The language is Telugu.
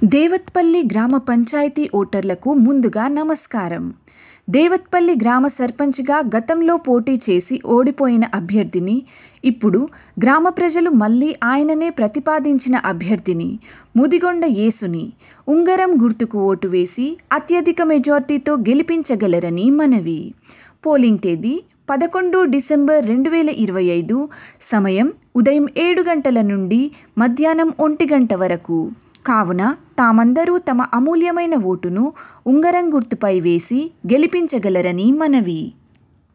దేవత్పల్లి గ్రామ పంచాయతీ ఓటర్లకు ముందుగా నమస్కారం దేవత్పల్లి గ్రామ సర్పంచ్గా గతంలో పోటీ చేసి ఓడిపోయిన అభ్యర్థిని ఇప్పుడు గ్రామ ప్రజలు మళ్ళీ ఆయననే ప్రతిపాదించిన అభ్యర్థిని ముదిగొండ యేసుని ఉంగరం గుర్తుకు ఓటు వేసి అత్యధిక మెజార్టీతో గెలిపించగలరని మనవి పోలింగ్ తేదీ పదకొండు డిసెంబర్ రెండు వేల ఇరవై ఐదు సమయం ఉదయం ఏడు గంటల నుండి మధ్యాహ్నం ఒంటి గంట వరకు కావున తామందరూ తమ అమూల్యమైన ఓటును ఉంగరం గుర్తుపై వేసి గెలిపించగలరని మనవి